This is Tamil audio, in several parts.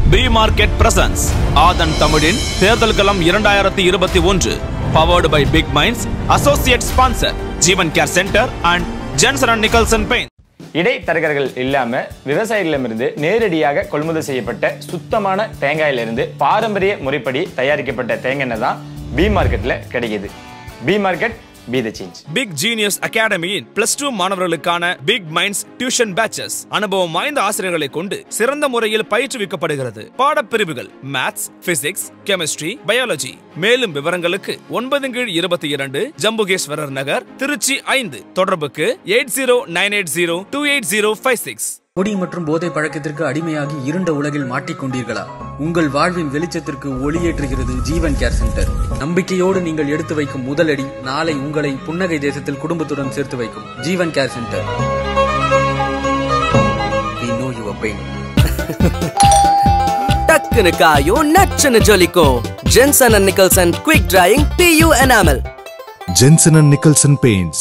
பி மார்க்கெட் பிரசன்ஸ் ஆதன் தமிழின் தேர்தல் களம் இரண்டாயிரத்தி இருபத்தி ஒன்று powered by big minds associate sponsor Jeevan care centre and Jensen and Nicholson paint இடைத்தரகர்கள் இல்லாம விவசாயிகளிடமிருந்து நேரடியாக கொள்முதல் செய்யப்பட்ட சுத்தமான தேங்காயிலிருந்து பாரம்பரிய முறைப்படி தயாரிக்கப்பட்ட தேங்காய் எண்ணெய் தான் பி மார்க்கெட்ல கிடைக்குது B market B the change big genius அகாடமியின் பிளஸ் டூ மாணவர்களுக்கான பிக் மைண்ட்ஸ் டியூஷன் பேச்சஸ் அனுபவம் வாய்ந்த ஆசிரியர்களை கொண்டு சிறந்த முறையில் பயிற்றுவிக்கப்படுகிறது பாடப்பிரிவுகள் மேத்ஸ் பிசிக்ஸ் கெமிஸ்ட்ரி பயாலஜி மேலும் விவரங்களுக்கு ஒன்பது கீழ் இருபத்தி இரண்டு ஜம்புகேஸ்வரர் நகர் திருச்சி ஐந்து தொடர்புக்கு eight zero nine eight zero two eight zero five six குடி மற்றும் போதை பழக்கத்திற்கு அடிமையாகி இருண்ட உலகில் மாட்டிக்கொண்டீர்களா உங்கள் வாழ்வின் வெளிச்சத்திற்கு ஒளியேற்றுகிறது ஜீவன் கேர் சென்டர் நம்பிக்கையோடு நீங்கள் எடுத்து வைக்கும் முதலடி நாளை உங்களை புன்னகை தேசத்தில் குடும்பத்துடன் சேர்த்து வைக்கும் Jeevan care centre We know your pain. டக்குனு காயும் நச்சுன்னு ஜொலிக்கும் Jensen and Nicholson quick drying PU enamel Jensen and Nicholson Paints.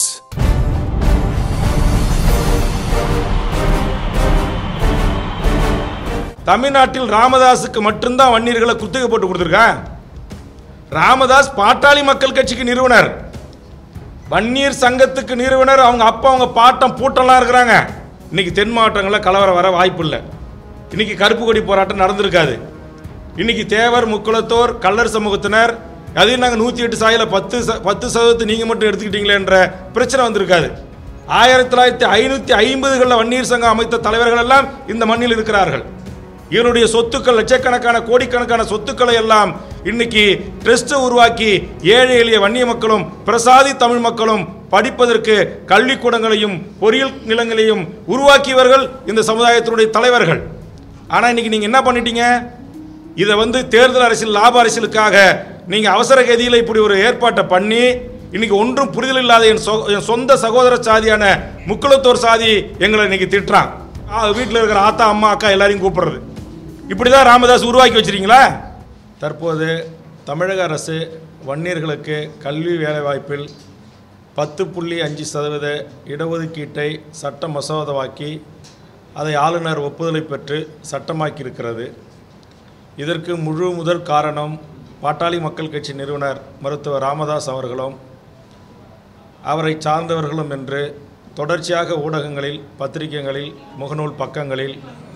தமிழ்நாட்டில் ராமதாஸுக்கு மட்டும்தான் வன்னியர்களை குத்தகை போட்டு கொடுத்துருக்கான் ராமதாஸ் பாட்டாளி மக்கள் கட்சிக்கு நிறுவனர் வன்னியர் சங்கத்துக்கு நிறுவனர் அவங்க அப்பா அவங்க பாட்டம் பூட்டம்லாம் இருக்கிறாங்க இன்னைக்கு தென் மாவட்டங்களில் கலவரம் வர வாய்ப்பு இல்லை இன்னைக்கு கருப்பு கொடி போராட்டம் நடந்திருக்காது இன்னைக்கு தேவர் முக்குளத்தோர் கல்லர் சமூகத்தினர் அதையும் நாங்கள் நூற்றி எட்டு சாயில பத்து ச- பத்து சதவீதத்தை நீங்கள் மட்டும் எடுத்துக்கிட்டீங்களேன்ற பிரச்சனை வந்திருக்காது ஆயிரத்தி தொள்ளாயிரத்தி ஐநூற்றி ஐம்பதுகளில் வன்னியர் சங்கம் அமைத்த தலைவர்கள் எல்லாம் இந்த மண்ணில் இருக்கிறார்கள் இவருடைய சொத்துக்கள் லட்சக்கணக்கான கோடிக்கணக்கான சொத்துக்களை எல்லாம் இன்னைக்கு ட்ரஸ்ட் உருவாக்கி ஏழை எளிய வன்னிய மக்களும் பிரசாதி தமிழ் மக்களும் படிப்பதற்கு கல்விக்கூடங்களையும் பொறியியல் நிலங்களையும் உருவாக்கியவர்கள் இந்த சமுதாயத்தினுடைய தலைவர்கள் ஆனால் இன்னைக்கு நீங்கள் என்ன பண்ணிட்டீங்க இதை வந்து தேர்தல் அரசியல் லாப அரசியலுக்காக நீங்கள் அவசர கதியில் இப்படி ஒரு ஏற்பாட்டை பண்ணி இன்னைக்கு ஒன்றும் புரிதல் இல்லாத என் சொ- என் சொந்த சகோதர சாதியான முக்குளத்தோர் சாதி எங்களை இன்னைக்கு திட்டுறான் வீட்டில் இருக்கிற ஆத்தா அம்மா அக்கா எல்லாரையும் கூப்பிடுறது இப்படி தான் ராமதாஸ் உருவாக்கி வச்சிருக்கீங்களா தற்போது தமிழக அரசு வன்னியர்களுக்கு கல்வி வேலைவாய்ப்பில் பத்து புள்ளி அஞ்சு சதவீத இடஒதுக்கீட்டை சட்ட மசோதாவாக்கி அதை ஆளுநர் ஒப்புதலை பெற்று சட்டமாக்கி இருக்கிறது இதற்கு முழு முதல் காரணம் பாட்டாளி மக்கள் கட்சி நிறுவனர் மருத்துவர் ராமதாஸ் அவர்களும் அவரை சார்ந்தவர்களும் என்று தொடர்ச்சியாக ஊடகங்களில் பத்திரிகைகளில் முகநூல் பக்கங்களில்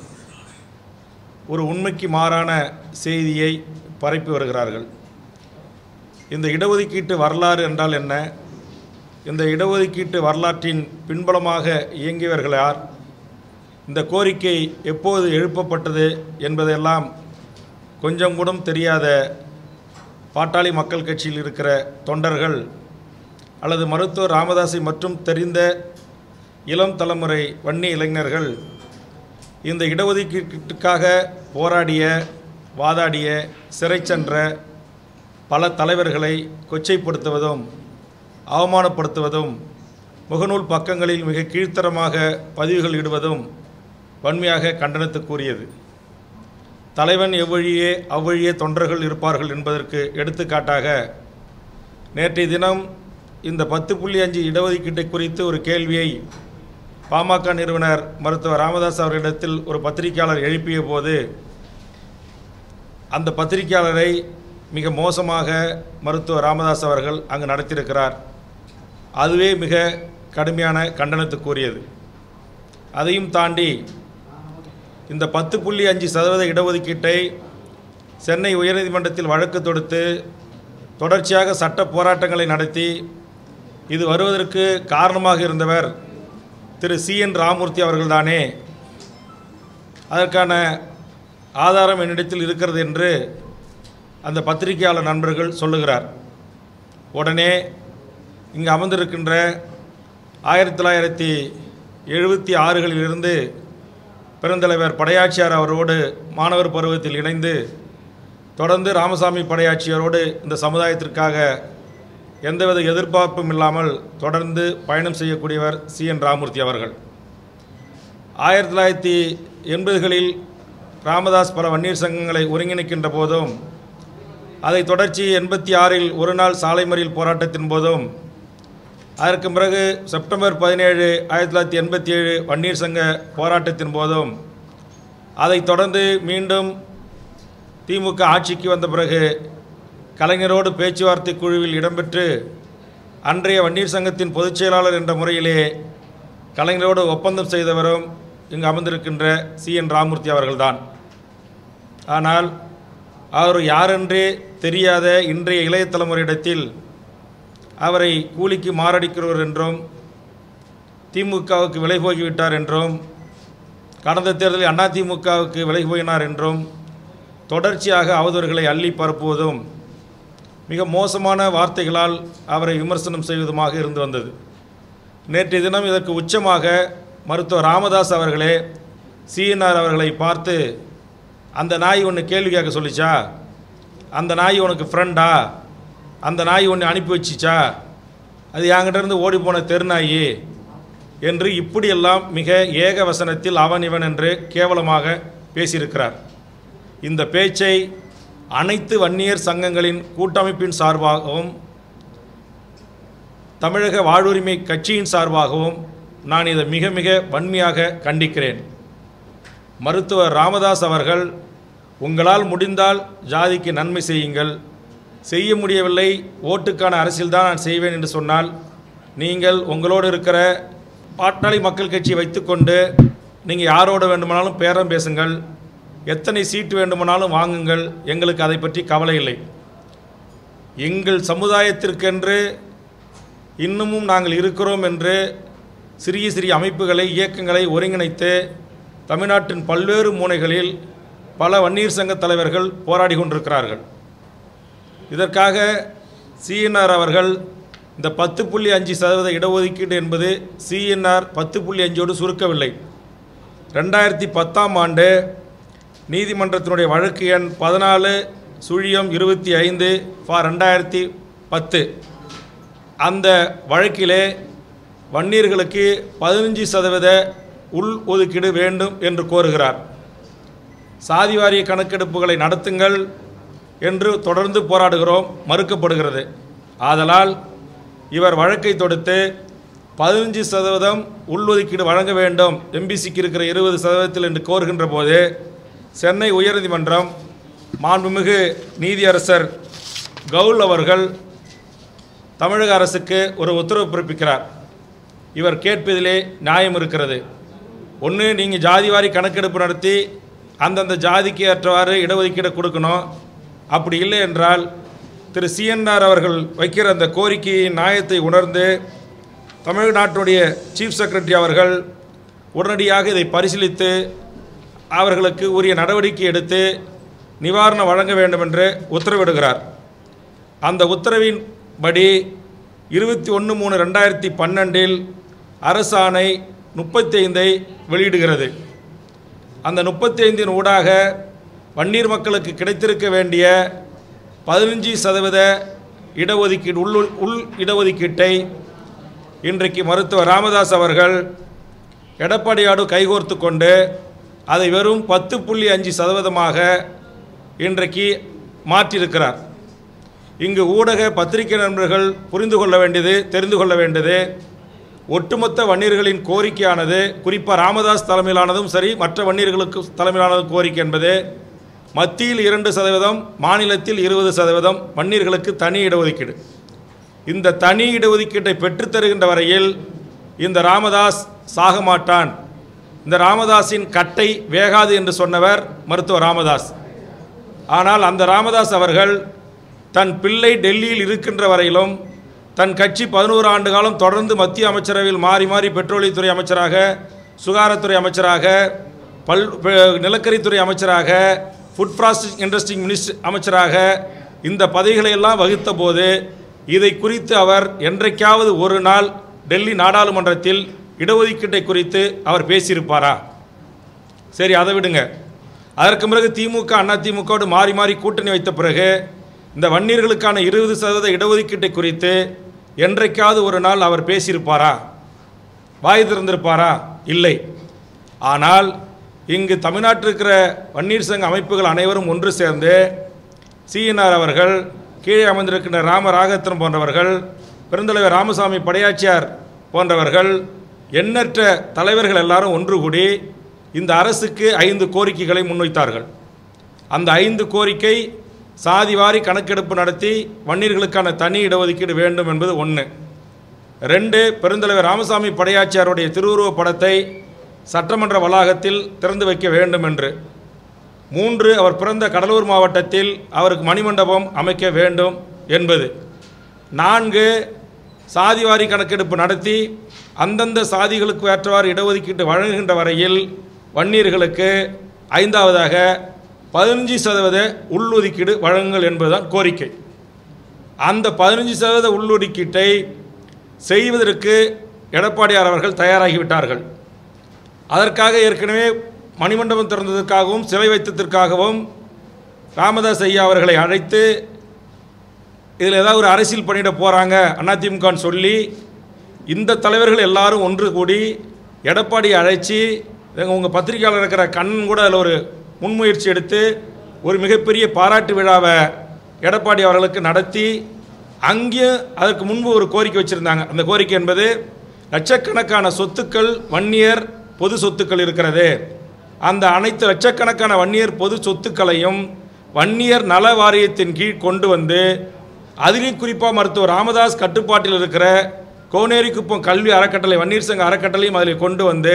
ஒரு உண்மைக்கு மாறான செய்தியை பரப்பி வருகிறார்கள் இந்த இடஒதுக்கீட்டு வரலாறு என்றால் என்ன இந்த இடஒதுக்கீட்டு வரலாற்றின் பின்புலமாக இயங்கியவர்கள் யார் இந்த கோரிக்கை எப்போது எழுப்பப்பட்டது என்பதெல்லாம் கொஞ்சம் கூட தெரியாத பாட்டாளி மக்கள் கட்சியில் இருக்கிற தொண்டர்கள் அல்லது மருத்துவர் ராமதாஸை மற்றும் தெரிந்த இளம் தலைமுறை வன்னி இளைஞர்கள் இந்த இடஒதுக்கீட்டுக்காக போராடிய வாதாடிய சிறை சென்ற பல தலைவர்களை கொச்சைப்படுத்துவதும் அவமானப்படுத்துவதும் முகநூல் பக்கங்களில் மிக கீழ்த்தரமாக பதிவுகள் இடுவதும் வன்மையாக கண்டனத்துக்குரியது தலைவன் எவ்வழியே அவ்வழியே தொண்டர்கள் இருப்பார்கள் என்பதற்கு எடுத்துக்காட்டாக நேற்றைய தினம் இந்த பத்து புள்ளி அஞ்சு இடஒதுக்கீட்டை குறித்து ஒரு கேள்வியை பாமக நிறுவனர் மருத்துவர் ராமதாஸ் அவர்களிடத்தில் ஒரு பத்திரிகையாளர் எழுப்பிய போது அந்த பத்திரிகையாளரை மிக மோசமாக மருத்துவர் ராமதாஸ் அவர்கள் அங்கு நடத்தியிருக்கிறார் அதுவே மிக கடுமையான கண்டனத்துக்குரியது அதையும் தாண்டி இந்த பத்து புள்ளி அஞ்சு சதவீத இடஒதுக்கீட்டை சென்னை உயர்நீதிமன்றத்தில் வழக்கு தொடுத்து தொடர்ச்சியாக சட்ட போராட்டங்களை நடத்தி இது வருவதற்கு காரணமாக இருந்தவர் திரு சி என் ராமூர்த்தி அவர்கள்தானே அதற்கான ஆதாரம் என்னிடத்தில் இருக்கிறது என்று அந்த பத்திரிகையாளர் நண்பர்கள் சொல்லுகிறார் உடனே இங்கு அமர்ந்திருக்கின்ற ஆயிரத்தி தொள்ளாயிரத்தி எழுபத்தி ஆறுகளிலிருந்து பெருந்தலைவர் படையாட்சியார் அவரோடு மாணவர் பருவத்தில் இணைந்து தொடர்ந்து ராமசாமி படையாட்சியரோடு இந்த சமுதாயத்திற்காக எந்தவித எதிர்பார்ப்பும் இல்லாமல் தொடர்ந்து பயணம் செய்யக்கூடியவர் சி என் ராமூர்த்தி அவர்கள் ஆயிரத்தி தொள்ளாயிரத்தி எண்பதுகளில் ராமதாஸ் பல வன்னியர் சங்கங்களை ஒருங்கிணைக்கின்ற போதும் அதை தொடர்ச்சி எண்பத்தி ஆறில் ஒரு நாள் சாலை மறியல் போராட்டத்தின் போதும் அதற்கு பிறகு செப்டம்பர் பதினேழு ஆயிரத்தி தொள்ளாயிரத்தி எண்பத்தி ஏழு வன்னியர் சங்க போராட்டத்தின் போதும் அதைத் தொடர்ந்து மீண்டும் திமுக ஆட்சிக்கு வந்த பிறகு கலைஞரோடு பேச்சுவார்த்தை குழுவில் இடம்பெற்று அன்றைய வன்னீர் சங்கத்தின் பொதுச் செயலாளர் என்ற முறையிலே கலைஞரோடு ஒப்பந்தம் செய்தவரும் இங்கு அமர்ந்திருக்கின்ற சி என் ராமூர்த்தி அவர்கள்தான் ஆனால் அவர் யாரென்றே தெரியாத இன்றைய இளைய தலைமுறையிடத்தில் அவரை கூலிக்கு மாரடிக்கிறவர் என்றும் திமுகவுக்கு விலை போகிவிட்டார் என்றும் கடந்த தேர்தலில் அதிமுகவுக்கு விலை போயினார் என்றும் தொடர்ச்சியாக அவதூறுகளை அள்ளி பரப்புவதும் மிக மோசமான வார்த்தைகளால் அவரை விமர்சனம் செய்வதுமாக இருந்து வந்தது நேற்றைய தினம் இதற்கு உச்சமாக மருத்துவர் ராமதாஸ் அவர்களே சிஎன்ஆர் அவர்களை பார்த்து அந்த நாய் ஒன்று கேள்வி கேட்க சொல்லிச்சா அந்த நாய் உனக்கு ஃப்ரெண்டா அந்த நாய் ஒன்று அனுப்பி வச்சிச்சா அது என்கிட்ட இருந்து ஓடி போன தெருநாயி என்று இப்படியெல்லாம் மிக ஏக வசனத்தில் அவன் இவன் என்று கேவலமாக பேசியிருக்கிறார் இந்த பேச்சை அனைத்து வன்னியர் சங்கங்களின் கூட்டமைப்பின் சார்பாகவும் தமிழக வாழ்வுரிமை கட்சியின் சார்பாகவும் நான் இதை மிக மிக வன்மையாக கண்டிக்கிறேன் மருத்துவர் ராமதாஸ் அவர்கள் உங்களால் முடிந்தால் ஜாதிக்கு நன்மை செய்யுங்கள் செய்ய முடியவில்லை ஓட்டுக்கான அரசியல் தான் நான் செய்வேன் என்று சொன்னால் நீங்கள் உங்களோடு இருக்கிற பாட்டாளி மக்கள் கட்சியை வைத்துக்கொண்டு நீங்கள் யாரோட வேண்டுமானாலும் பேரம் பேசுங்கள் எத்தனை சீட்டு வேண்டுமானாலும் வாங்குங்கள் எங்களுக்கு அதை பற்றி கவலை இல்லை எங்கள் சமுதாயத்திற்கென்று இன்னமும் நாங்கள் இருக்கிறோம் என்று சிறிய சிறிய அமைப்புகளை இயக்கங்களை ஒருங்கிணைத்து தமிழ்நாட்டின் பல்வேறு மூலைகளில் பல வன்னீர் சங்க தலைவர்கள் போராடி கொண்டிருக்கிறார்கள் இதற்காக சிஎன்ஆர் அவர்கள் இந்த பத்து புள்ளி அஞ்சு சதவீத இடஒதுக்கீடு என்பது சிஎன்ஆர் பத்து புள்ளி அஞ்சோடு சுருக்கவில்லை ரெண்டாயிரத்தி பத்தாம் ஆண்டு நீதிமன்றத்தினுடைய வழக்கு எண் பதினாலு சுழியம் இருபத்தி ஐந்து ஃபார் ரெண்டாயிரத்தி பத்து அந்த வழக்கிலே வன்னியர்களுக்கு பதினஞ்சு சதவீத உள் ஒதுக்கீடு வேண்டும் என்று கோருகிறார் சாதிவாரிய கணக்கெடுப்புகளை நடத்துங்கள் என்று தொடர்ந்து போராடுகிறோம் மறுக்கப்படுகிறது ஆதலால் இவர் வழக்கை தொடுத்து பதினஞ்சு சதவீதம் உள்ஒதுக்கீடு வழங்க வேண்டும் எம்பிசிக்கு இருக்கிற இருபது சதவீதத்தில் என்று கோருகின்ற போது சென்னை உயர்நீதிமன்றம் மாண்புமிகு நீதியரசர் கவுல் அவர்கள் தமிழக அரசுக்கு ஒரு உத்தரவு பிறப்பிக்கிறார் இவர் கேட்பதிலே நியாயம் இருக்கிறது ஒன்று நீங்கள் ஜாதிவாரி கணக்கெடுப்பு நடத்தி அந்தந்த ஜாதிக்கு ஏற்றவாறு இடஒதுக்கீடு கொடுக்கணும் அப்படி இல்லை என்றால் திரு சிஎன்ஆர் அவர்கள் வைக்கிற அந்த கோரிக்கையின் நியாயத்தை உணர்ந்து தமிழ்நாட்டுடைய சீஃப் செக்ரட்டரி அவர்கள் உடனடியாக இதை பரிசீலித்து அவர்களுக்கு உரிய நடவடிக்கை எடுத்து நிவாரணம் வழங்க வேண்டும் என்று உத்தரவிடுகிறார் அந்த உத்தரவின்படி இருபத்தி ஒன்று மூணு ரெண்டாயிரத்தி பன்னெண்டில் அரசாணை முப்பத்தி ஐந்தை வெளியிடுகிறது அந்த முப்பத்தி ஐந்தின் ஊடாக வன்னீர் மக்களுக்கு கிடைத்திருக்க வேண்டிய பதினஞ்சு சதவீத இடஒதுக்கீடு உள் உள் இடஒதுக்கீட்டை இன்றைக்கு மருத்துவர் ராமதாஸ் அவர்கள் எடப்பாடியாடு கைகோர்த்து கொண்டு அதை வெறும் பத்து புள்ளி அஞ்சு சதவீதமாக இன்றைக்கு மாற்றியிருக்கிறார் இங்கு ஊடக பத்திரிகை நண்பர்கள் புரிந்து கொள்ள வேண்டியது தெரிந்து கொள்ள வேண்டியது ஒட்டுமொத்த வன்னியர்களின் கோரிக்கையானது குறிப்பாக ராமதாஸ் தலைமையிலானதும் சரி மற்ற வன்னியர்களுக்கு தலைமையிலானதும் கோரிக்கை என்பது மத்தியில் இரண்டு சதவீதம் மாநிலத்தில் இருபது சதவீதம் வன்னியர்களுக்கு தனி இடஒதுக்கீடு இந்த தனி இடஒதுக்கீட்டை பெற்றுத் தருகின்ற வரையில் இந்த ராமதாஸ் சாக மாட்டான் இந்த ராமதாஸின் கட்டை வேகாது என்று சொன்னவர் மருத்துவர் ராமதாஸ் ஆனால் அந்த ராமதாஸ் அவர்கள் தன் பிள்ளை டெல்லியில் இருக்கின்ற வரையிலும் தன் கட்சி பதினோரு ஆண்டு காலம் தொடர்ந்து மத்திய அமைச்சரவையில் மாறி மாறி பெட்ரோலியத்துறை அமைச்சராக சுகாதாரத்துறை அமைச்சராக பல் ப- நிலக்கரித்துறை அமைச்சராக ஃபுட் ப்ராசஸிங் இண்டஸ்ட்ரி மினிஸ்டர் அமைச்சராக இந்த பதவிகளை எல்லாம் வகித்த போது இதை குறித்து அவர் என்றைக்காவது ஒரு நாள் டெல்லி நாடாளுமன்றத்தில் இடஒதுக்கீட்டை குறித்து அவர் பேசியிருப்பாரா சரி அதை விடுங்க அதற்கு பிறகு திமுக அண்ணா திமுகவோடு மாறி மாறி கூட்டணி வைத்த பிறகு இந்த வன்னியர்களுக்கான இருபது சதவீத இடஒதுக்கீட்டை குறித்து என்றைக்காவது ஒரு நாள் அவர் பேசியிருப்பாரா வாய் திறந்திருப்பாரா இல்லை ஆனால் இங்கு தமிழ்நாட்டில் இருக்கிற வன்னீர் சங்க அமைப்புகள் அனைவரும் ஒன்று சேர்ந்து சிஎன்ஆர் அவர்கள் கீழே அமர்ந்திருக்கின்ற ராம ராகத்திரம் போன்றவர்கள் பெருந்தலைவர் ராமசாமி படையாச்சியார் போன்றவர்கள் எண்ணற்ற தலைவர்கள் எல்லாரும் ஒன்று கூடி இந்த அரசுக்கு ஐந்து கோரிக்கைகளை முன்வைத்தார்கள் அந்த ஐந்து கோரிக்கை சாதிவாரி கணக்கெடுப்பு நடத்தி வன்னியர்களுக்கான தனி இடஒதுக்கீடு வேண்டும் என்பது ஒன்று ரெண்டு பெருந்தலைவர் ராமசாமி படையாச்சியாருடைய திருவுருவப் படத்தை சட்டமன்ற வளாகத்தில் திறந்து வைக்க வேண்டும் என்று மூன்று அவர் பிறந்த கடலூர் மாவட்டத்தில் அவருக்கு மணிமண்டபம் அமைக்க வேண்டும் என்பது நான்கு சாதிவாரி கணக்கெடுப்பு நடத்தி அந்தந்த சாதிகளுக்கு ஏற்றவாறு இடஒதுக்கீட்டு வழங்குகின்ற வரையில் வன்னியர்களுக்கு ஐந்தாவதாக பதினஞ்சு சதவீத உள்ஒதுக்கீடு வழங்குங்கள் என்பதுதான் கோரிக்கை அந்த பதினஞ்சு சதவீத உள்ஒதுக்கீட்டை செய்வதற்கு எடப்பாடியார் அவர்கள் தயாராகிவிட்டார்கள் அதற்காக ஏற்கனவே மணிமண்டபம் திறந்ததற்காகவும் சிலை வைத்ததற்காகவும் ராமதாஸ் ஐயா அவர்களை அழைத்து இதில் ஏதாவது ஒரு அரசியல் பண்ணிட போகிறாங்க அதிமுகன்னு சொல்லி இந்த தலைவர்கள் எல்லாரும் ஒன்று கூடி எடப்பாடியை அழைச்சி உங்கள் பத்திரிகையாளர் இருக்கிற கண்ணன் கூட அதில் ஒரு முன்முயற்சி எடுத்து ஒரு மிகப்பெரிய பாராட்டு விழாவை எடப்பாடி அவர்களுக்கு நடத்தி அங்கேயும் அதற்கு முன்பு ஒரு கோரிக்கை வச்சுருந்தாங்க அந்த கோரிக்கை என்பது லட்சக்கணக்கான சொத்துக்கள் வன்னியர் பொது சொத்துக்கள் இருக்கிறது அந்த அனைத்து லட்சக்கணக்கான வன்னியர் பொது சொத்துக்களையும் வன்னியர் நல வாரியத்தின் கீழ் கொண்டு வந்து அதிலும் குறிப்பாக மருத்துவர் ராமதாஸ் கட்டுப்பாட்டில் இருக்கிற கோனேரிக்குப்பம் கல்வி அறக்கட்டளை வன்னியர் சங்க அறக்கட்டளையும் அதில் கொண்டு வந்து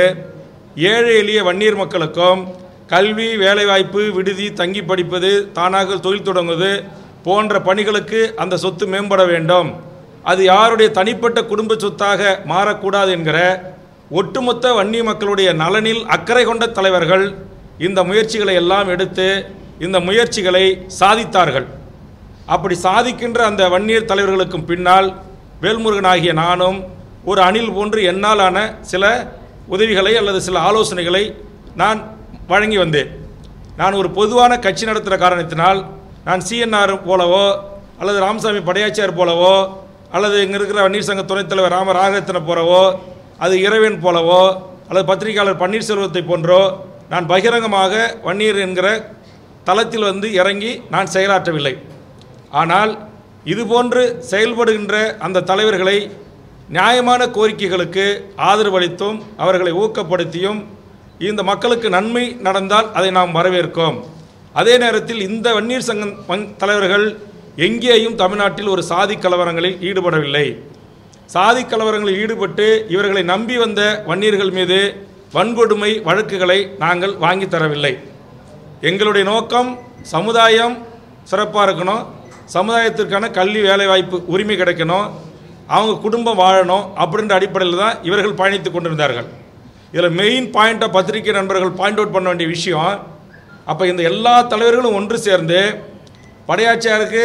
ஏழை எளிய வன்னியர் மக்களுக்கும் கல்வி வேலைவாய்ப்பு விடுதி தங்கி படிப்பது தானாக தொழில் தொடங்குவது போன்ற பணிகளுக்கு அந்த சொத்து மேம்பட வேண்டும் அது யாருடைய தனிப்பட்ட குடும்ப சொத்தாக மாறக்கூடாது என்கிற ஒட்டுமொத்த வன்னி மக்களுடைய நலனில் அக்கறை கொண்ட தலைவர்கள் இந்த முயற்சிகளை எல்லாம் எடுத்து இந்த முயற்சிகளை சாதித்தார்கள் அப்படி சாதிக்கின்ற அந்த வன்னியர் தலைவர்களுக்கும் பின்னால் வேல்முருகன் ஆகிய நானும் ஒரு அணில் போன்று என்னாலான சில உதவிகளை அல்லது சில ஆலோசனைகளை நான் வழங்கி வந்தேன் நான் ஒரு பொதுவான கட்சி நடத்துகிற காரணத்தினால் நான் சிஎன்ஆர் போலவோ அல்லது ராமசாமி படையாச்சியார் போலவோ அல்லது இங்கே இருக்கிற வன்னீர் சங்க துணைத் தலைவர் ராம ராகரத்ன போலவோ அது இறைவன் போலவோ அல்லது பத்திரிகையாளர் பன்னீர்செல்வத்தை போன்றோ நான் பகிரங்கமாக வன்னீர் என்கிற தளத்தில் வந்து இறங்கி நான் செயலாற்றவில்லை ஆனால் இதுபோன்று செயல்படுகின்ற அந்த தலைவர்களை நியாயமான கோரிக்கைகளுக்கு ஆதரவளித்தும் அவர்களை ஊக்கப்படுத்தியும் இந்த மக்களுக்கு நன்மை நடந்தால் அதை நாம் வரவேற்கோம் அதே நேரத்தில் இந்த வன்னீர் சங்கம் வங்- தலைவர்கள் எங்கேயும் தமிழ்நாட்டில் ஒரு சாதி கலவரங்களில் ஈடுபடவில்லை சாதி கலவரங்களில் ஈடுபட்டு இவர்களை நம்பி வந்த வன்னியர்கள் மீது வன்கொடுமை வழக்குகளை நாங்கள் வாங்கி தரவில்லை எங்களுடைய நோக்கம் சமுதாயம் சிறப்பாக இருக்கணும் சமுதாயத்திற்கான கல்வி வேலைவாய்ப்பு உரிமை கிடைக்கணும் அவங்க குடும்பம் வாழணும் அப்படின்ற அடிப்படையில் தான் இவர்கள் பயணித்து கொண்டிருந்தார்கள் இதில் மெயின் பாயிண்ட்டை பத்திரிகை நண்பர்கள் பாயிண்ட் அவுட் பண்ண வேண்டிய விஷயம் அப்போ இந்த எல்லா தலைவர்களும் ஒன்று சேர்ந்து படையாச்சியாருக்கு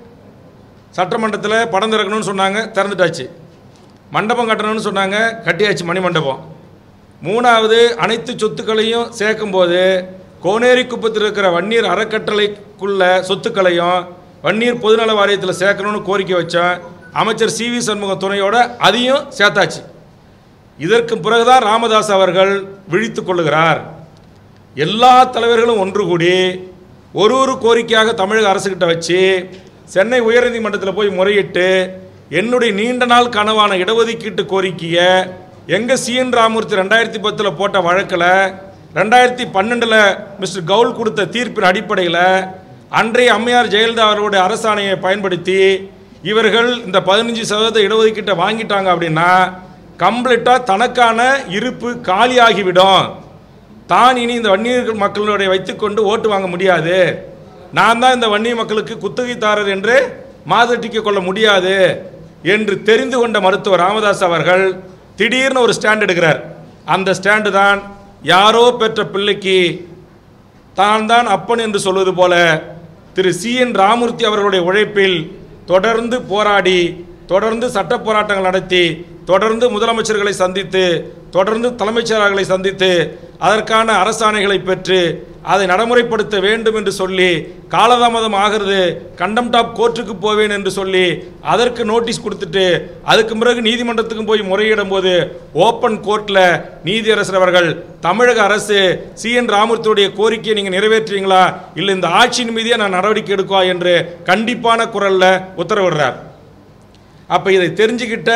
சட்டமன்றத்தில் படம் திறக்கணும்னு சொன்னாங்க திறந்துட்டாச்சு மண்டபம் கட்டணும்னு சொன்னாங்க கட்டியாச்சு மணி மண்டபம் மூணாவது அனைத்து சொத்துக்களையும் சேர்க்கும்போது கோனேரி குப்பத்தில் இருக்கிற வன்னீர் அறக்கட்டளைக்குள்ள சொத்துக்களையும் வன்னீர் பொதுநல வாரியத்தில் சேர்க்கணும்னு கோரிக்கை வச்சோம் அமைச்சர் சி வி சண்முகம் துணையோட அதையும் சேர்த்தாச்சு இதற்கு பிறகுதான் ராமதாஸ் அவர்கள் விழித்துக் கொள்ளுகிறார் எல்லா தலைவர்களும் ஒன்று கூடி ஒரு ஒரு கோரிக்கையாக தமிழக அரசுகிட்ட வச்சு சென்னை உயர்நீதிமன்றத்தில் போய் முறையிட்டு என்னுடைய நீண்ட நாள் கனவான இடஒதுக்கீட்டு கோரிக்கையை எங்கள் சிஎன் ராமூர்த்தி ரெண்டாயிரத்தி பத்தில் போட்ட வழக்கில் ரெண்டாயிரத்தி பன்னெண்டில் மிஸ்டர் கவுல் கொடுத்த தீர்ப்பின் அடிப்படையில் அன்றைய அம்மையார் ஜெயலலிதா அவர்களுடைய அரசாணையை பயன்படுத்தி இவர்கள் இந்த பதினஞ்சு சதவீத இடஒதுக்கீட்டை வாங்கிட்டாங்க அப்படின்னா கம்ப்ளீட்டாக தனக்கான இருப்பு காலியாகிவிடும் தான் இனி இந்த வன்னியர் மக்களுடைய வைத்துக்கொண்டு ஓட்டு வாங்க முடியாது நான் தான் இந்த வன்னிய மக்களுக்கு குத்தகைதாரர் என்று மாதட்டிக்க கொள்ள முடியாது என்று தெரிந்து கொண்ட மருத்துவர் ராமதாஸ் அவர்கள் திடீர்னு ஒரு ஸ்டாண்ட் எடுக்கிறார் அந்த ஸ்டாண்டு தான் யாரோ பெற்ற பிள்ளைக்கு தான் தான் அப்பன் என்று சொல்வது போல திரு சி என் ராமூர்த்தி அவர்களுடைய உழைப்பில் தொடர்ந்து போராடி தொடர்ந்து சட்ட போராட்டங்கள் நடத்தி தொடர்ந்து முதலமைச்சர்களை சந்தித்து தொடர்ந்து தலைமைச் செயலாளர்களை சந்தித்து அதற்கான அரசாணைகளை பெற்று அதை நடைமுறைப்படுத்த வேண்டும் என்று சொல்லி காலதாமதம் ஆகிறது கண்டம் டாப் கோர்ட்டுக்கு போவேன் என்று சொல்லி அதற்கு நோட்டீஸ் கொடுத்துட்டு அதுக்கு பிறகு நீதிமன்றத்துக்கும் போய் முறையிடும் போது ஓப்பன் கோர்ட்டில் நீதியரசர் அவர்கள் தமிழக அரசு சி என் ராமூர்த்தியுடைய கோரிக்கையை நீங்கள் நிறைவேற்றுவீங்களா இல்லை இந்த ஆட்சியின் மீதே நான் நடவடிக்கை எடுக்குவா என்று கண்டிப்பான குரல்ல உத்தரவிடுறார் அப்போ இதை தெரிஞ்சுக்கிட்ட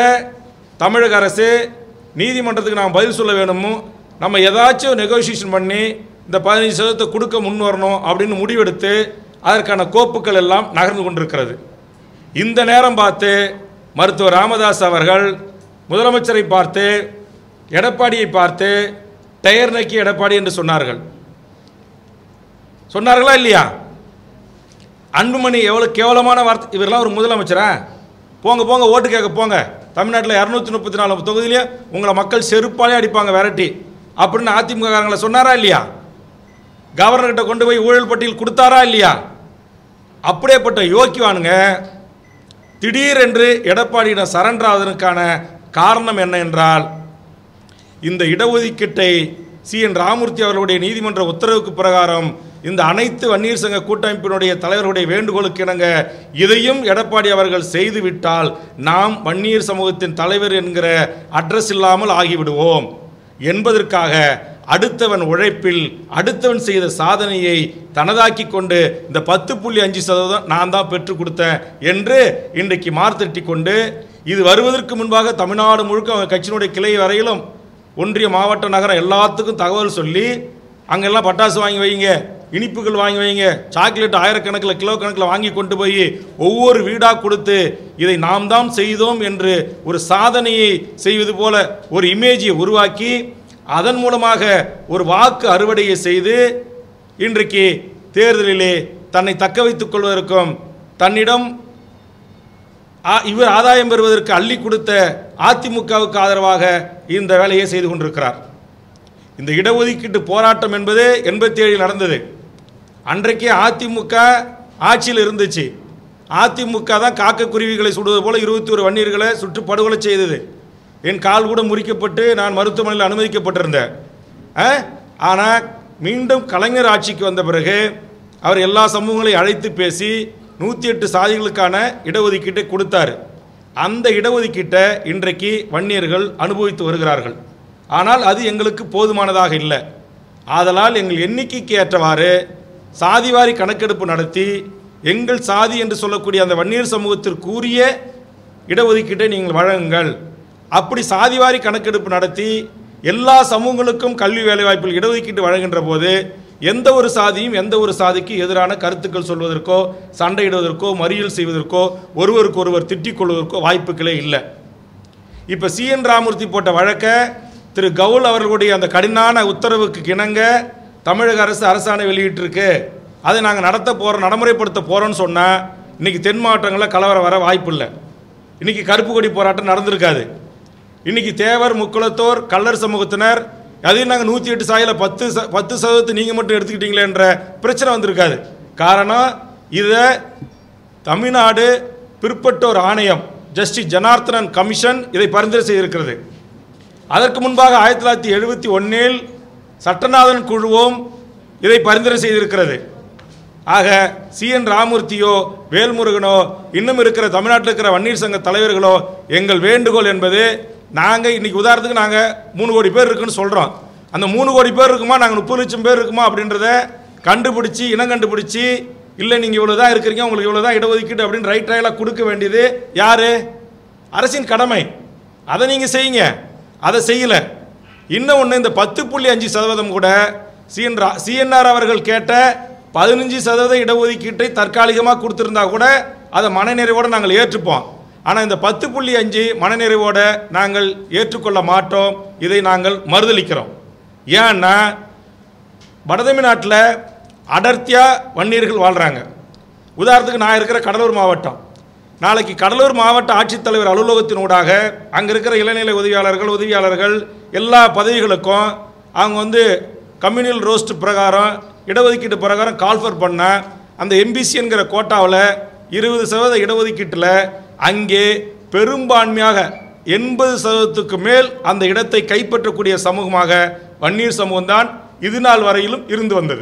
தமிழக அரசு நீதிமன்றத்துக்கு நாம் பதில் சொல்ல வேணுமோ நம்ம ஏதாச்சும் நெகோசியேஷன் பண்ணி இந்த பதினஞ்சு சதவீதத்தை கொடுக்க முன் வரணும் அப்படின்னு முடிவெடுத்து அதற்கான கோப்புகள் எல்லாம் நகர்ந்து கொண்டிருக்கிறது இந்த நேரம் பார்த்து மருத்துவர் ராமதாஸ் அவர்கள் முதலமைச்சரை பார்த்து எடப்பாடியை பார்த்து டயர் நக்கி எடப்பாடி என்று சொன்னார்கள் சொன்னார்களா இல்லையா அன்புமணி எவ்வளோ கேவலமான வார்த்தை இவரெல்லாம் ஒரு முதலமைச்சரா போங்க போங்க ஓட்டு கேட்க போங்க தமிழ்நாட்டில் இரநூத்தி முப்பத்தி நாலு தொகுதியிலே உங்களை மக்கள் செருப்பாலே அடிப்பாங்க விரட்டி அப்படின்னு அதிமுக காரங்களை சொன்னாரா இல்லையா கவர்னர்கிட்ட கொண்டு போய் ஊழல் பட்டியல் கொடுத்தாரா இல்லையா அப்படியேப்பட்ட யோக்கிவானுங்க திடீரென்று எடப்பாடியிடம் சரண்டர் ஆவதற்கான காரணம் என்ன என்றால் இந்த இடஒதுக்கீட்டை சி என் ராமூர்த்தி அவர்களுடைய நீதிமன்ற உத்தரவுக்கு பிரகாரம் இந்த அனைத்து வன்னியர் சங்க கூட்டமைப்பினுடைய தலைவர்களுடைய வேண்டுகோளுக்கு இணங்க இதையும் எடப்பாடி அவர்கள் செய்துவிட்டால் நாம் வன்னியர் சமூகத்தின் தலைவர் என்கிற அட்ரஸ் இல்லாமல் ஆகிவிடுவோம் என்பதற்காக அடுத்தவன் உழைப்பில் அடுத்தவன் செய்த சாதனையை தனதாக்கி கொண்டு இந்த பத்து புள்ளி அஞ்சு சதவீதம் நான் தான் பெற்றுக் கொடுத்தேன் என்று இன்றைக்கு மார்த்தட்டி கொண்டு இது வருவதற்கு முன்பாக தமிழ்நாடு முழுக்க அவங்க கட்சியினுடைய கிளை வரையிலும் ஒன்றிய மாவட்ட நகரம் எல்லாத்துக்கும் தகவல் சொல்லி அங்கெல்லாம் பட்டாசு வாங்கி வைங்க இனிப்புகள் வாங்கி வைங்க சாக்லேட் ஆயிரக்கணக்கில் கிலோ கணக்கில் வாங்கி கொண்டு போய் ஒவ்வொரு வீடாக கொடுத்து இதை நாம் தான் செய்தோம் என்று ஒரு சாதனையை செய்வது போல ஒரு இமேஜை உருவாக்கி அதன் மூலமாக ஒரு வாக்கு அறுவடையை செய்து இன்றைக்கு தேர்தலிலே தன்னை தக்க வைத்துக் கொள்வதற்கும் தன்னிடம் ஆ- இவர் ஆதாயம் பெறுவதற்கு அள்ளி கொடுத்த அதிமுகவுக்கு ஆதரவாக இந்த வேலையை செய்து கொண்டிருக்கிறார் இந்த இடஒதுக்கீட்டு போராட்டம் என்பது எண்பத்தி ஏழில் நடந்தது அன்றைக்கே அதிமுக ஆட்சியில் இருந்துச்சு அதிமுக தான் காக்க குருவிகளை சுடுவது போல இருபத்தி ஒரு வன்னியர்களை சுட்டு படுகொலை செய்தது என் கால் கூட முறிக்கப்பட்டு நான் மருத்துவமனையில் அனுமதிக்கப்பட்டிருந்தேன் ஆனால் மீண்டும் கலைஞர் ஆட்சிக்கு வந்த பிறகு அவர் எல்லா சமூகங்களையும் அழைத்து பேசி நூற்றி எட்டு சாதிகளுக்கான இடஒதுக்கீட்டை கொடுத்தாரு அந்த இடஒதுக்கீட்டை இன்றைக்கு வன்னியர்கள் அனுபவித்து வருகிறார்கள் ஆனால் அது எங்களுக்கு போதுமானதாக இல்லை ஆதலால் எங்கள் எண்ணிக்கைக்கு ஏற்றவாறு சாதிவாரி கணக்கெடுப்பு நடத்தி எங்கள் சாதி என்று சொல்லக்கூடிய அந்த வன்னியர் சமூகத்திற்குரிய இடஒதுக்கீட்டை நீங்கள் வழங்குங்கள் அப்படி சாதிவாரி கணக்கெடுப்பு நடத்தி எல்லா சமூகங்களுக்கும் கல்வி வேலைவாய்ப்பில் இடஒதுக்கீட்டு வழங்குகின்ற போது எந்த ஒரு சாதியும் எந்த ஒரு சாதிக்கு எதிரான கருத்துக்கள் சொல்வதற்கோ சண்டையிடுவதற்கோ மறியல் செய்வதற்கோ ஒருவருக்கு ஒருவர் திட்டிக் கொள்வதற்கோ வாய்ப்புகளே இல்லை இப்போ சிஎன் ராமூர்த்தி போட்ட வழக்கை திரு கவுல் அவர்களுடைய அந்த கடினான உத்தரவுக்கு இணங்க தமிழக அரசு அரசாணை வெளியிட்டிருக்கு அதை நாங்கள் நடத்த போகிறோம் நடைமுறைப்படுத்த போகிறோம்னு சொன்னால் இன்னைக்கு தென் மாவட்டங்களில் கலவரம் வர வாய்ப்பு இல்லை இன்னைக்கு கருப்பு கொடி போராட்டம் நடந்திருக்காது இன்னைக்கு தேவர் முக்குளத்தோர் கள்ளர் சமூகத்தினர் அதையும் நாங்கள் நூற்றி எட்டு சாயில் பத்து ச பத்து சதவீதத்தை நீங்கள் மட்டும் எடுத்துக்கிட்டீங்களேன்ற பிரச்சனை வந்திருக்காது காரணம் இதை தமிழ்நாடு பிற்பட்டோர் ஆணையம் ஜஸ்டிஸ் ஜனார்த்தனன் கமிஷன் இதை பரிந்துரை செய்திருக்கிறது அதற்கு முன்பாக ஆயிரத்தி தொள்ளாயிரத்தி எழுபத்தி ஒன்றில் சட்டநாதன் குழுவும் இதை பரிந்துரை செய்திருக்கிறது ஆக சி என் ராமூர்த்தியோ வேல்முருகனோ இன்னும் இருக்கிற தமிழ்நாட்டில் இருக்கிற வன்னீர் சங்க தலைவர்களோ எங்கள் வேண்டுகோள் என்பது நாங்கள் இன்னைக்கு உதாரணத்துக்கு நாங்கள் மூணு கோடி பேர் இருக்குன்னு சொல்கிறோம் அந்த மூணு கோடி பேர் இருக்குமா நாங்கள் முப்பது லட்சம் பேர் இருக்குமா அப்படின்றத கண்டுபிடிச்சி இனம் கண்டுபிடிச்சி இல்லை நீங்கள் இவ்வளோ தான் இருக்கிறீங்க உங்களுக்கு இவ்வளோ தான் இடஒதுக்கீடு அப்படின்னு ரைட் ட்ரையலாக கொடுக்க வேண்டியது யார் அரசின் கடமை அதை நீங்கள் செய்யுங்க அதை செய்யலை இன்னும் ஒன்று இந்த பத்து புள்ளி அஞ்சு சதவீதம் கூட சிஎன் சிஎன்ஆர் அவர்கள் கேட்ட பதினஞ்சு சதவீத இடஒதுக்கீட்டை தற்காலிகமாக கொடுத்துருந்தா கூட அதை மனநிறைவோடு நாங்கள் ஏற்றுப்போம் ஆனால் இந்த பத்து புள்ளி அஞ்சு மனநிறைவோடு நாங்கள் ஏற்றுக்கொள்ள மாட்டோம் இதை நாங்கள் மறுதளிக்கிறோம் ஏன்னா வடதமிழ்நாட்டில் அடர்த்தியாக வன்னியர்கள் வாழ்கிறாங்க உதாரணத்துக்கு நான் இருக்கிற கடலூர் மாவட்டம் நாளைக்கு கடலூர் மாவட்ட ஆட்சித்தலைவர் அலுவலகத்தின் ஊடாக அங்கே இருக்கிற இளநிலை உதவியாளர்கள் உதவியாளர்கள் எல்லா பதவிகளுக்கும் அவங்க வந்து கம்யூனல் ரோஸ்ட் பிரகாரம் இடஒதுக்கீட்டு பிரகாரம் கால்ஃபர் பண்ண அந்த எம்பிசி என்கிற கோட்டாவில் இருபது சதவீத இடஒதுக்கீட்டில் அங்கே பெரும்பான்மையாக எண்பது சதவீதத்துக்கு மேல் அந்த இடத்தை கைப்பற்றக்கூடிய சமூகமாக வன்னியர் சமூகம்தான் இது நாள் வரையிலும் இருந்து வந்தது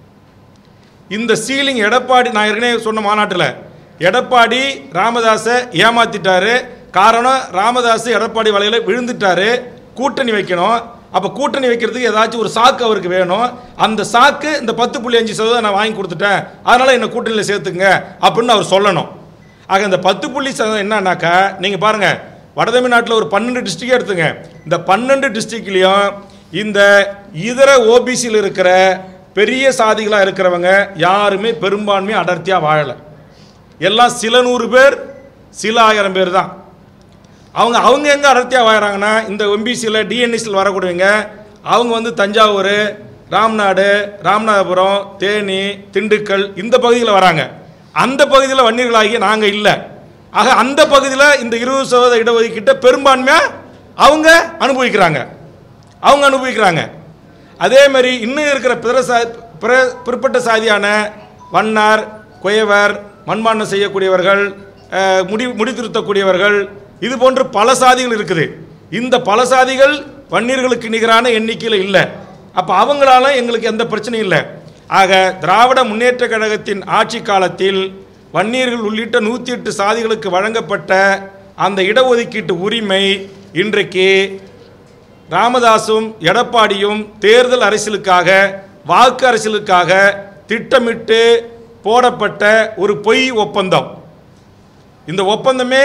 இந்த சீலிங் எடப்பாடி நான் ஏற்கனவே சொன்ன மாநாட்டில் எடப்பாடி ராமதாஸை ஏமாத்திட்டாரு காரணம் ராமதாஸ் எடப்பாடி வலையில விழுந்துட்டாரு கூட்டணி வைக்கணும் அப்போ கூட்டணி வைக்கிறதுக்கு ஏதாச்சும் ஒரு சாக்கு அவருக்கு வேணும் அந்த சாக்கு இந்த பத்து புள்ளி அஞ்சு சதவீதம் நான் வாங்கி கொடுத்துட்டேன் அதனால என்னை கூட்டணியில் சேர்த்துங்க அப்படின்னு அவர் சொல்லணும் ஆக இந்த பத்து புள்ளி சதவீதம் என்னன்னாக்கா நீங்கள் பாருங்கள் வடதமிழ்நாட்டில் ஒரு பன்னெண்டு டிஸ்ட்ரிக்ட் எடுத்துங்க இந்த பன்னெண்டு டிஸ்ட்ரிக்ட்லேயும் இந்த இதர ஓபிசியில் இருக்கிற பெரிய சாதிகளாக இருக்கிறவங்க யாருமே பெரும்பான்மை அடர்த்தியாக வாழலை எல்லாம் சில நூறு பேர் சில ஆயிரம் பேர் தான் அவங்க அவங்க எங்கே அடர்த்தியாக வாழறாங்கன்னா இந்த எம்பிசியில் டிஎன்எஸ்சியில் வரக்கூடியவங்க அவங்க வந்து தஞ்சாவூர் ராம்நாடு ராமநாதபுரம் தேனி திண்டுக்கல் இந்த பகுதியில் வராங்க அந்த பகுதியில் வன்னியர்களாகிய நாங்கள் இல்லை ஆக அந்த பகுதியில் இந்த இருபது சதவீத இடஒதுக்கீட்டை பெரும்பான்மையாக அவங்க அனுபவிக்கிறாங்க அவங்க அனுபவிக்கிறாங்க அதே மாதிரி இன்னும் இருக்கிற பிற சா பிற பிற்பட்ட சாதியான வண்ணார் குயவர் மண்பாண்டம் செய்யக்கூடியவர்கள் அஹ், முடி முடித்திருத்தக்கூடியவர்கள் இது போன்று பல சாதிகள் இருக்குது இந்த பல சாதிகள் வன்னியர்களுக்கு நிகரான எண்ணிக்கையில் இல்லை அப்போ அவங்களால எங்களுக்கு எந்த பிரச்சனையும் இல்லை ஆக திராவிட முன்னேற்ற கழகத்தின் ஆட்சி காலத்தில் வன்னியர்கள் உள்ளிட்ட நூற்றி எட்டு சாதிகளுக்கு வழங்கப்பட்ட அந்த இடஒதுக்கீட்டு உரிமை இன்றைக்கு ராமதாசும் எடப்பாடியும் தேர்தல் அரசியலுக்காக வாக்கு அரசியலுக்காக திட்டமிட்டு போடப்பட்ட ஒரு பொய் ஒப்பந்தம் இந்த ஒப்பந்தமே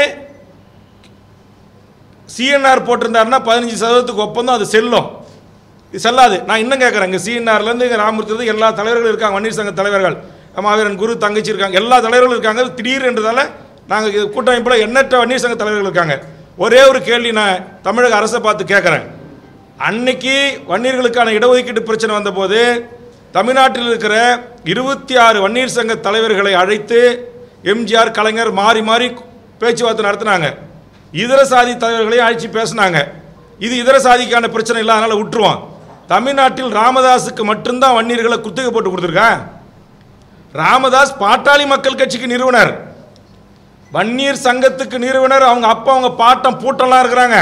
சிஎன்ஆர் போட்டிருந்தாருன்னா பதினஞ்சு சதவீதத்துக்கு ஒப்பந்தம் அது செல்லும் இது செல்லாது நான் இன்னும் கேட்குறேன் இங்கே சிஎன்ஆர்லேருந்து இங்கே ராமூர்த்தி எல்லா தலைவர்களும் இருக்காங்க வன்னியர் சங்க தலைவர்கள் மாவீரன் குரு தங்கச்சி இருக்காங்க எல்லா தலைவர்களும் இருக்காங்க திடீர் என்றதால நாங்கள் இது கூட்டமைப்பில் எண்ணற்ற வன்னியர் சங்க தலைவர்கள் இருக்காங்க ஒரே ஒரு கேள்வி நான் தமிழக அரசை பார்த்து கேட்குறேன் அன்னைக்கு வன்னியர்களுக்கான இடஒதுக்கீட்டு பிரச்சனை வந்தபோது தமிழ்நாட்டில் இருக்கிற இருபத்தி ஆறு வன்னியர் சங்க தலைவர்களை அழைத்து எம்ஜிஆர் கலைஞர் மாறி மாறி பேச்சுவார்த்தை நடத்தினாங்க இதர சாதி தலைவர்களையும் அழைச்சி பேசினாங்க இது இதர சாதிக்கான பிரச்சனை இல்லை அதனால் விட்டுருவோம் தமிழ்நாட்டில் ராமதாஸுக்கு மட்டும்தான் வன்னியர்களை குத்தகை போட்டு கொடுத்துருக்கேன் ராமதாஸ் பாட்டாளி மக்கள் கட்சிக்கு நிறுவனர் வன்னியர் சங்கத்துக்கு நிறுவனர் அவங்க அப்பா அவங்க பாட்டம் பூட்டம்லாம் இருக்கிறாங்க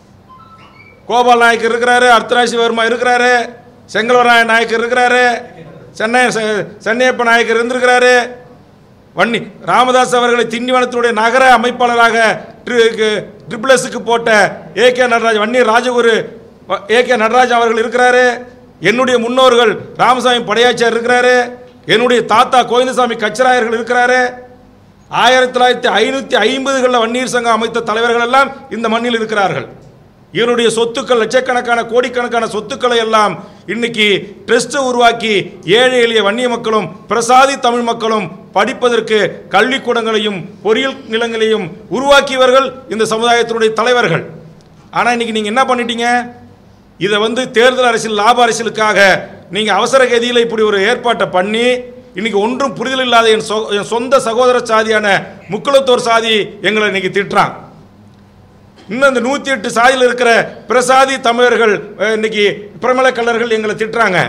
கோபால் நாயக்கர் இருக்கிறாரு அர்த்தராசி வர்மா இருக்கிறாரு செங்கல்வராய நாயக்கர் இருக்கிறாரு சென்னை செ- சென்னையப்ப நாயக்கர் இருந்திருக்கிறாரு வன்னி ராமதாஸ் அவர்களை திண்டிவனத்துடைய நகர அமைப்பாளராக ட்ரிபிள் எஸ்க்கு போட்ட A K Nataraj Vanniyar Rajaguru A K Nataraj அவர்கள் இருக்கிறாரு என்னுடைய முன்னோர்கள் ராமசாமி படையாச்சியார் இருக்கிறாரு என்னுடைய தாத்தா கோவிந்தசாமி கச்சராயர்கள் இருக்கிறாரு ஆயிரத்தி தொள்ளாயிரத்தி ஐநூற்றி ஐம்பதுகளில் வன்னியர் சங்கம் அமைத்த தலைவர்கள் எல்லாம் இந்த மண்ணில் இருக்கிறார்கள் இவருடைய சொத்துக்கள் லட்சக்கணக்கான கோடிக்கணக்கான சொத்துக்களை எல்லாம் இன்னைக்கு ட்ரஸ்ட்டை உருவாக்கி ஏழை எளிய வன்னிய மக்களும் பிரசாதி தமிழ் மக்களும் படிப்பதற்கு கல்விக்கூடங்களையும் பொறியியல் நிலங்களையும் உருவாக்கியவர்கள் இந்த சமுதாயத்தினுடைய தலைவர்கள் ஆனால் இன்னைக்கு நீங்கள் என்ன பண்ணிட்டீங்க இதை வந்து தேர்தல் அரசியல் லாப அரசியலுக்காக நீங்கள் அவசர கதியில் இப்படி ஒரு ஏற்பாட்டை பண்ணி இன்னைக்கு ஒன்றும் புரிதல் இல்லாத என் சொ என் சொந்த சகோதர சாதியான முக்குளத்தோர் சாதி எங்களை இன்னைக்கு திட்டுறான் இன்னும் இந்த நூற்றி எட்டு சாதியில் இருக்கிற பிரசாதி தமிழர்கள் அஹ், இன்னைக்கு பிரமல கல்லர்கள் எங்களை திட்டுறாங்க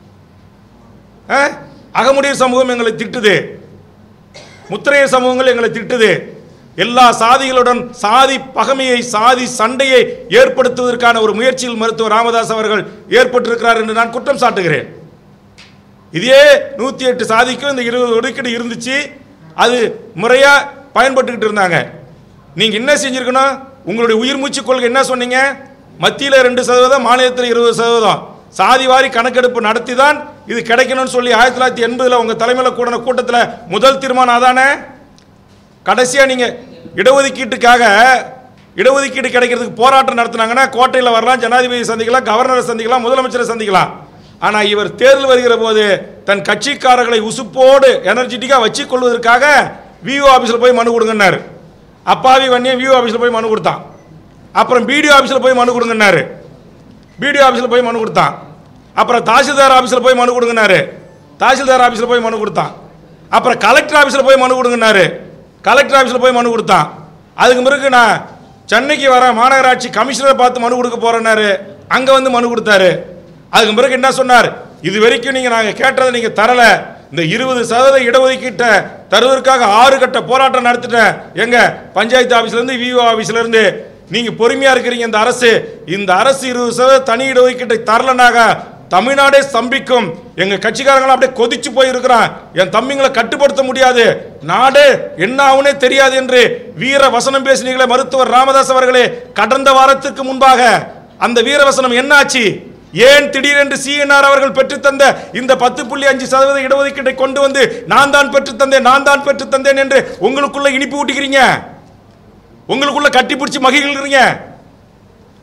அஹ்? அகமுடியர் சமூகம் எங்களை திட்டுது முத்திரையர் சமூகங்கள் எங்களை திட்டுது எல்லா சாதிகளுடன் சாதி பகமையை சாதி சண்டையை ஏற்படுத்துவதற்கான ஒரு முயற்சியில் மருத்துவர் ராமதாஸ் அவர்கள் ஏற்பட்டிருக்கிறார் என்று நான் குற்றம் சாட்டுகிறேன் இதே நூற்றி எட்டு சாதிக்கும் இந்த இருபது ஒதுக்கீடு இருந்துச்சு அது முறையாக பயன்பட்டுக்கிட்டு இருந்தாங்க நீங்கள் என்ன செஞ்சிருக்கணும் உங்களுடைய உயிர் மூச்சு கொள்கை என்ன சொன்னீங்க மத்தியில் ரெண்டு சதவீதம் மாநிலத்தில் இருபது சதவீதம் சாதி வாரி கணக்கெடுப்பு நடத்தி தான் இது கிடைக்கணும்னு சொல்லி ஆயிரத்தி தொள்ளாயிரத்தி எண்பதில் உங்கள் தலைமையில் கூடின கூட்டத்தில் முதல் தீர்மானம் அதானே கடைசியாக நீங்கள் இடஒதுக்கீட்டுக்காக இடஒதுக்கீடு கிடைக்கிறதுக்கு போராட்டம் நடத்துனாங்கன்னா கோட்டையில் வரலாம் ஜனாதிபதி சந்திக்கலாம் கவர்னரை சந்திக்கலாம் முதலமைச்சரை சந்திக்கலாம் ஆனால் இவர் தேர்தல் வருகிற போது தன் கட்சிக்காரர்களை உசுப்போடு எனர்ஜெட்டிக்காக வச்சுக் கொள்வதற்காக விஓ ஆஃபீஸில் போய் மனு கொடுங்கன்னாரு அப்பாவி வன்னியம் விஓ ஆஃபீஸில் போய் மனு கொடுத்தான் அப்புறம் பிடிஓ ஆஃபீஸில் போய் மனு கொடுங்கன்னாரு பிடிஓ ஆஃபீஸில் போய் மனு கொடுத்தான் அப்புறம் தாசில்தார் ஆஃபீஸில் போய் மனு கொடுங்கன்னாரு தாசில்தார் ஆஃபீஸில் போய் மனு கொடுத்தான் அப்புறம் கலெக்டர் ஆஃபீஸில் போய் மனு கொடுங்கன்னாரு கலெக்டர் ஆஃபீஸில் போய் மனு கொடுத்தான் அதுக்கு பிறகு நான் சென்னைக்கு வர மாநகராட்சி கமிஷனரை பார்த்து மனு கொடுக்க போறேன்னாரு அங்கே வந்து மனு கொடுத்தாரு அதுக்கு பிறகு என்ன சொன்னார் இது வரைக்கும் நீங்கள் நாங்கள் கேட்டதை நீங்கள் தரல இந்த இருபது சதவீத இடஒதுக்கீட்டை தருவதற்காக ஆறு கட்ட போராட்டம் நடத்திட்டேன் எங்க பஞ்சாயத்து ஆஃபீஸ்லேருந்து விஓ ஆஃபீஸ்லேருந்து நீங்க பொறுமையா இருக்கிறீங்க இந்த அரசு இந்த அரசு இருபது சதவீத தனி இடஒதுக்கீட்டை தரலனாக தமிழ்நாடே ஸ்தம்பிக்கும் எங்க கட்சிக்காரங்களும் அப்படியே கொதிச்சு போய் இருக்கிறான் என் தம்பிங்களை கட்டுப்படுத்த முடியாது நாடு என்ன ஆகுனே தெரியாது என்று வீர வசனம் பேசினீங்களே மருத்துவர் ராமதாஸ் அவர்களே கடந்த வாரத்துக்கு முன்பாக அந்த வீரவசனம் என்னாச்சு ஏன் திடீரென்று சிஎன்ஆர் அவர்கள் பெற்றுத்தந்த இந்த பத்து புள்ளி அஞ்சு சதவீத இடஒதுக்கீட்டை கொண்டு வந்து நான் தான் பெற்றுத்தந்தேன் நான் தான் பெற்றுத்தந்தேன் என்று உங்களுக்குள்ள இனிப்பு ஊட்டிக்கிறீங்க உங்களுக்குள்ள கட்டி பிடிச்சி மகிழ்கிறீங்க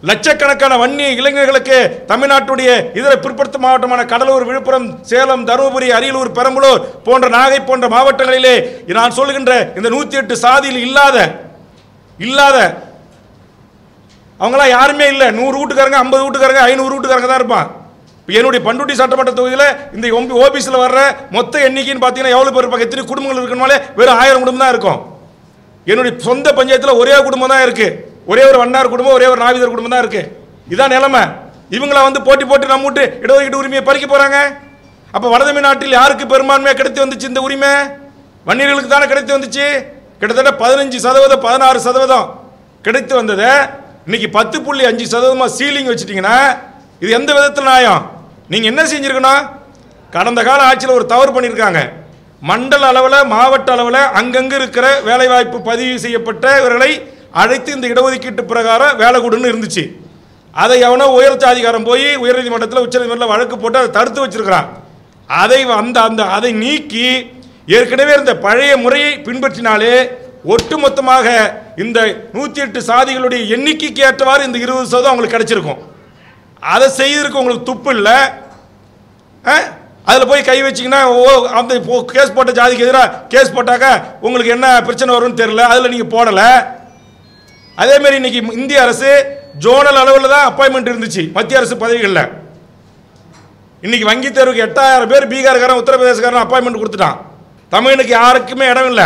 லட்சக்கணக்கான வன்னி இளைஞர்களுக்கு தமிழ்நாட்டுடைய இதர பிற்படுத்த மாவட்டமான கடலூர் விழுப்புரம் சேலம் தருமபுரி அரியலூர் பெரம்பலூர் போன்ற நாகை போன்ற மாவட்டங்களிலே நான் சொல்லுகின்ற இந்த நூத்தி எட்டு சாதியில் இல்லாத இல்லாத அவங்களாம் யாருமே இல்லை நூறு வீட்டுக்காரங்க ஐம்பது வீட்டுக்காரங்க ஐநூறு வீட்டுக்காரங்க தான் இருப்பான் இப்போ என்னுடைய பண்டுட்டி சட்டமன்ற தொகுதியில் இந்த ஓபிஸில் வர்ற மொத்த எண்ணிக்கைன்னு பார்த்தீங்கன்னா எவ்வளோ பேர் இருப்பாங்க எத்தனை குடும்பங்கள் இருக்கணுமாலே வெறும் ஆயிரம் குடும்பம் தான் இருக்கும் என்னுடைய சொந்த பஞ்சாயத்தில் ஒரே குடும்பம் தான் இருக்கு ஒரே ஒரு வண்ணார் குடும்பம் ஒரே ஒரு நாவிதர் குடும்பம் தான் இருக்கு இதான் நிலைமை இவங்கள வந்து போட்டி போட்டு நம்ம விட்டு இடஒதுக்கீட்டு உரிமையை பறிக்க போறாங்க அப்ப வடதமிழ்நாட்டில் யாருக்கு பெரும்பான்மையாக கிடைத்து வந்துச்சு இந்த உரிமை வன்னியர்களுக்கு தானே கிடைத்து வந்துச்சு கிட்டத்தட்ட பதினஞ்சு சதவீதம் பதினாறு சதவீதம் கிடைத்து வந்ததை இன்னைக்கு பத்து புள்ளி அஞ்சு சதவீதமா சீலிங் வச்சுட்டீங்கன்னா இது எந்த விதத்தில் நியாயம் நீங்க என்ன செஞ்சிருக்கணும் கடந்த கால ஆட்சியில் ஒரு தவறு பண்ணியிருக்காங்க மண்டல அளவில் மாவட்ட அளவில் அங்கங்கே இருக்கிற வேலைவாய்ப்பு பதிவு செய்யப்பட்ட இவர்களை அழைத்து இந்த இடஒதுக்கீட்டு பிரகாரம் வேலை கொடுன்னு இருந்துச்சு அதை எவனோ உயர் சாதிகாரம் போய் உயர்நீதிமன்றத்தில் உச்சநீதிமன்றத்தில் வழக்கு போட்டு அதை தடுத்து வச்சிருக்கிறான் அதை அந்த அந்த அதை நீக்கி ஏற்கனவே இருந்த பழைய முறையை பின்பற்றினாலே ஒட்டுமொத்தமாக இந்த நூற்றி எட்டு சாதிகளுடைய எண்ணிக்கைக்கு ஏற்றவாறு இந்த இருபது சதவீதம் அவங்களுக்கு கிடைச்சிருக்கும் அதை செய்யறதுக்கு உங்களுக்கு துப்பு இல்லை அதில் போய் கை வச்சிங்கன்னா ஓ அந்த இப்போ கேஸ் போட்ட ஜாதிக்கு எதிராக கேஸ் போட்டாக்க உங்களுக்கு என்ன பிரச்சனை வரும்னு தெரியல அதில் நீங்கள் போடலை அதேமாரி இன்னைக்கு இந்திய அரசு ஜோனல் அளவில் தான் அப்பாயின்மெண்ட் இருந்துச்சு மத்திய அரசு பதவிகளில் இன்னைக்கு வங்கி தேர்வுக்கு எட்டாயிரம் பேர் பீகார்காரன் உத்தரப்பிரதேசக்காரன் அப்பாயின்மெண்ட் கொடுத்துட்டான் தமிழனுக்கு யாருக்குமே இடம் இல்லை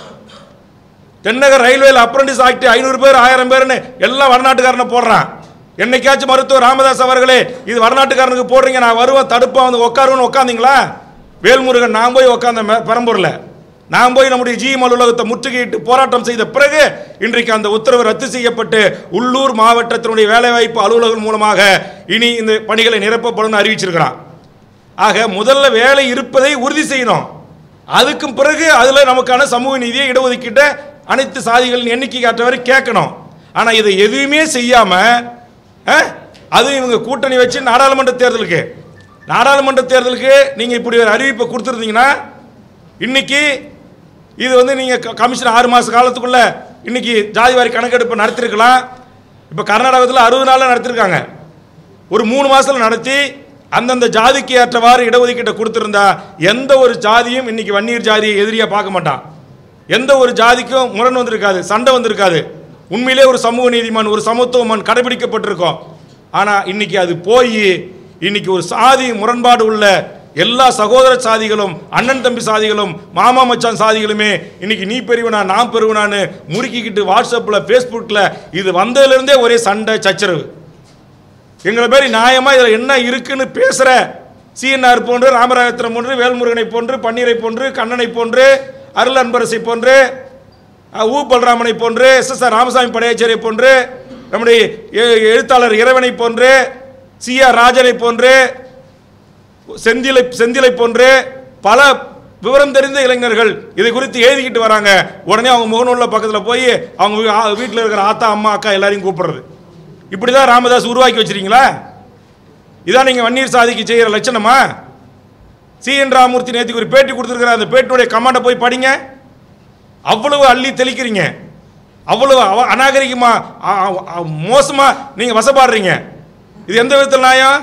தென்னகர் ரயில்வேல அப்ரண்டிஸ் ஆக்ட் ஐநூறு பேர் ஆயிரம் பேர்னு எல்லாம் வடநாட்டுக்காரனை போடுறான் என்னைக்காச்சும் மருத்துவர் ராமதாஸ் அவர்களே இது வடநாட்டுக்காரனுக்கு போடுறீங்க நான் வருவேன் தடுப்பேன் வந்து உட்காருவேன்னு உட்காந்தீங்களா வேல்முருகன் நான் போய் உட்காந்த மெ- பெரம்பூர்ல நான் போய் நம்முடைய ஜிஎம் அலுவலகத்தை முற்றுகையிட்டு போராட்டம் செய்த பிறகு இன்றைக்கு அந்த உத்தரவு ரத்து செய்யப்பட்டு உள்ளூர் மாவட்டத்தினுடைய வேலைவாய்ப்பு அலுவலகம் மூலமாக இனி இந்த பணிகளை நிரப்பப்படும் அறிவிச்சிருக்கிறான் ஆக முதல்ல வேலை இருப்பதை உறுதி செய்யணும் அதுக்கும் பிறகு அதில் நமக்கான சமூக நீதியை இடஒதுக்கீட்டை அனைத்து சாதிகளின் எண்ணிக்கை வரை கேட்கணும் ஆனால் இதை எதுவுமே செய்யாமல் அது இவங்க கூட்டணி வச்சு நாடாளுமன்ற தேர்தலுக்கு நாடாளுமன்ற தேர்தலுக்கு நீங்கள் இப்படி ஒரு அறிவிப்பை கொடுத்துருந்தீங்கன்னா இன்னைக்கு இது வந்து நீங்கள் கமிஷன் ஆறு மாத காலத்துக்குள்ள இன்னைக்கு ஜாதிவாரி கணக்கெடுப்பு நடத்திருக்கலாம் இப்போ கர்நாடகத்தில் அறுபது நாளில் நடத்திருக்காங்க ஒரு மூணு மாசத்துல நடத்தி அந்தந்த ஜாதிக்கு ஏற்றவாறு இடஒதுக்கீட்டை கொடுத்திருந்தா எந்த ஒரு ஜாதியும் இன்னைக்கு வன்னியர் ஜாதியை எதிரியா பார்க்க மாட்டான் எந்த ஒரு ஜாதிக்கும் முரண் வந்திருக்காது சண்டை வந்திருக்காது உண்மையிலே ஒரு சமூக நீதிமன் ஒரு சமத்துவமன் கடைபிடிக்கப்பட்டிருக்கும் ஆனா இன்னைக்கு அது போய் இன்னைக்கு ஒரு சாதி முரண்பாடு உள்ள எல்லா சகோதர சாதிகளும் அண்ணன் தம்பி சாதிகளும் மாமா மச்சான் சாதிகளுமே இன்னைக்கு நீ பெரியவனா நான் பெரியவனான்னு முறுக்கிக்கிட்டு வாட்ஸ்அப்பில் ஃபேஸ்புக்கில் இது வந்ததுலேருந்தே ஒரே சண்டை சச்சரவு எங்களை பேர் நியாயமா இதில் என்ன இருக்குன்னு பேசுகிற சிஎன்ஆர் போன்று ராமராயத்திரம் போன்று வேல்முருகனை போன்று பன்னீரை போன்று கண்ணனை போன்று அருள் அன்பரசை போன்று அஹ், ஊ பல்ராமனை போன்று எஸ் எஸ் ஆர் ராமசாமி படையாச்சேரியை போன்று நம்முடைய எ- எழுத்தாளர் இறைவனை போன்று சி ஆர் ராஜனை போன்று செந்திலை செந்திலை போன்று பல விவரம் தெரிந்த இளைஞர்கள் இதை குறித்து எழுதிக்கிட்டு வராங்க உடனே அவங்க முகநூலில் பக்கத்தில் போய் அவங்க வீட்டில் இருக்கிற ஆத்தா அம்மா அக்கா எல்லாரையும் கூப்பிடுறது இப்படி தான் ராமதாஸ் உருவாக்கி வச்சிருக்கீங்களா இதான் நீங்கள் வன்னீர் சாதிக்கு செய்கிற லட்சணமா சி என் ராமூர்த்தி நேற்றுக்கு ஒரு பேட்டி கொடுத்துருக்கிற அந்த பேட்டினுடைய கமாண்டை போய் படிங்க அவ்வளவு அள்ளி தெளிக்கிறீங்க அவ்வளவு அவ- அநாகரிகமா அ- அ- அ- மோசமா நீங்க வசப்பாடுறீங்க இது எந்த விதத்தில் நியாயம்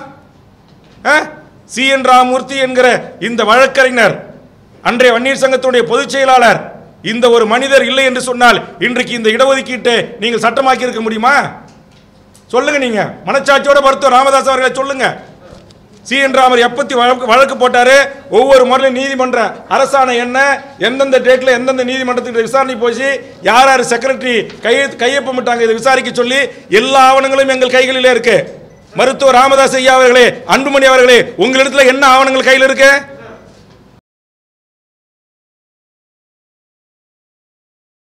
சி என் ராமூர்த்தி என்கிற இந்த வழக்கறிஞர் அன்றைய வன்னியர் சங்கத்துடைய பொதுச் செயலாளர் இந்த ஒரு மனிதர் இல்லை என்று சொன்னால் இன்றைக்கு இந்த இடஒதுக்கீட்டை நீங்கள் சட்டமாக்கி இருக்க முடியுமா சொல்லுங்க நீங்க மனச்சாட்சியோட மருத்துவர் ராமதாஸ் அவர்களை சொல்லுங்க சி என் ராமர் எப்பத்தி வழக்கு வழக்கு போட்டாரு ஒவ்வொரு முறையிலும் நீதிமன்ற அரசாணை என்ன எந்தெந்த டேட்ல எந்தெந்த நீதிமன்றத்துக்கு விசாரணை போச்சு யார் யார் செக்ரட்டரி கையெழுத்து கையொப்பமிட்டாங்க இதை விசாரிக்க சொல்லி எல்லா ஆவணங்களும் எங்கள் கைகளிலே இருக்கு மருத்துவர் ராமதாஸ் ஐயா அவர்களே அன்புமணி அவர்களே உங்களிடத்துல என்ன ஆவணங்கள் கையில் இருக்கு